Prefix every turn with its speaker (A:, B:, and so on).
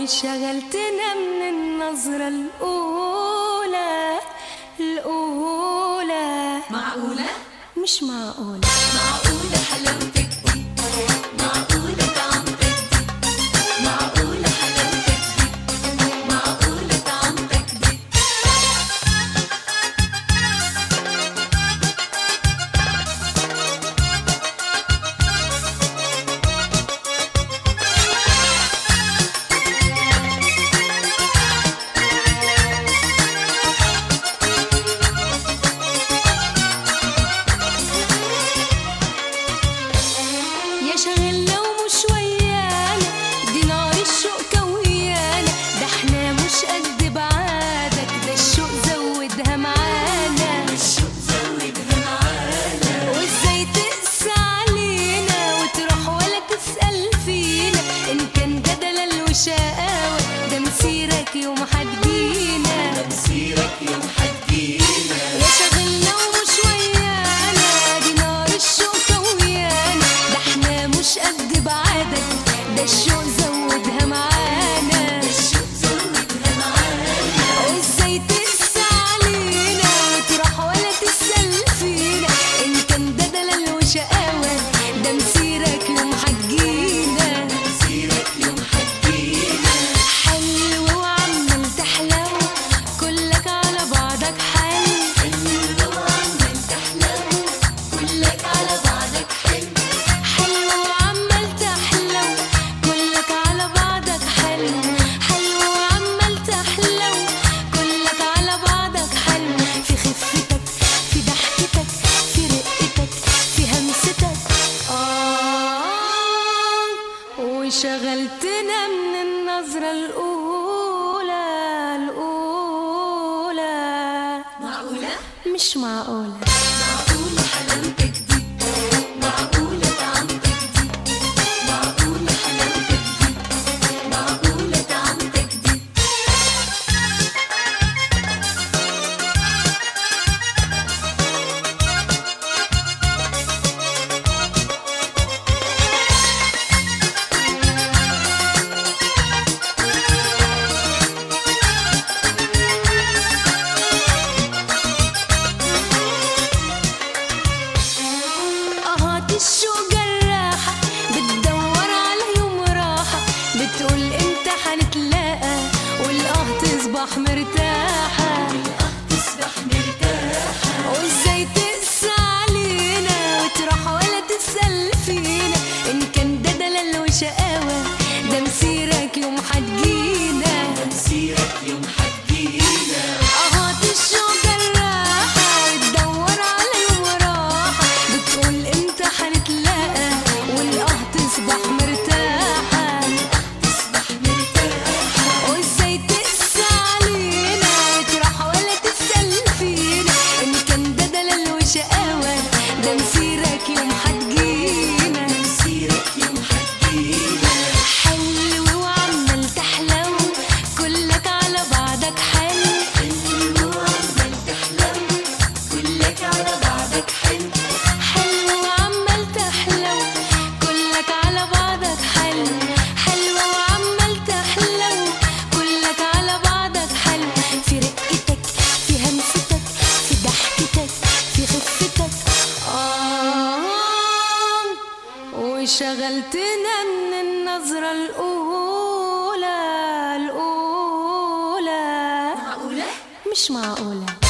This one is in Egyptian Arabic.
A: وشغلتنا من النظرة الأولى الأولى
B: معقولة؟
A: مش معقولة
B: معقولة حلاوتك دي معقولة طعمتك دي معقولة حلاوتك دي معقولة طعمتك دي
A: يا شغلة ومش ويانا دي نار الشوق كويانا ده احنا مش قد بعادك ده الشوق زودها معانا
B: الشوق زودها معانا
A: وازاي تقسى علينا وتروح ولا تسأل فينا ان كان ده دلال وشقاوة ده مسيرك يوم هتجينا
B: مسيرك يوم حتجينا
A: يا شغلنا ومش ويانا دي نار الشوق كويانا ده احنا مش قد بعادك ده الشوق زودها معانا
B: الشوق زودها معانا
A: وازاي تقسى علينا وتروح ولا تسأل فينا ان كان ده دلال وشقاوة ده مسيرك يوم هتجينا
B: مسيرك يوم حتجينا
A: حلو وعمال تحلو كلك على بعضك حلو
B: حلو وعمال تحلو كلك على بعضك حلو
A: حلو وعمال تحلو كلك على بعضك حلو حلو وعمال تحلو كلك على بعضك حلو في خفتك في ضحكتك في رقتك في همستك آه وشغلتنا من النظرة الأولى الأولى
B: معقولة؟
A: مش معقولة
B: معقولة حلاوتك دي معقولة طعمتك دي معقولة حلاوتك دي معقولة طعمتك دي
A: اهات الشوق جراحة بتدور على يوم راحة بتقول امتى هنتلاقى والاه تصبح مرتاحة
B: تصبح مرتاحة
A: وازاي تقسى علينا وتروح ولا تسأل فينا ان كان ده دلال وشقاوة ده مسيرك يوم هتجينا
B: مسيرك يوم حتجينا
A: اهات الشوق جراحة بتدور على يوم راحة بتقول امتى هنتلاقى والاه تصبح مرتاحة
B: تصبح مرتاحة
A: وازاي تقسى علينا وتروح ولا تسأل فينا ان كان ده دلال وشقاوة ده مسيرك يوم هتجينا
B: مسيرك يوم حتجينا
A: حلو وعمال تحلو كلك على بعضك حلو
B: حلو وعمال تحلو كلك على بعضك حلو
A: حلو وعمال تحلو كلك على بعضك حلو حلو وعمال تحلو كلك على بعضك حلو في رقتك في همستك في ضحكتك في خفتك آه وشغلتنا من النظرة الأولى الأولى
B: معقولة؟
A: مش معقولة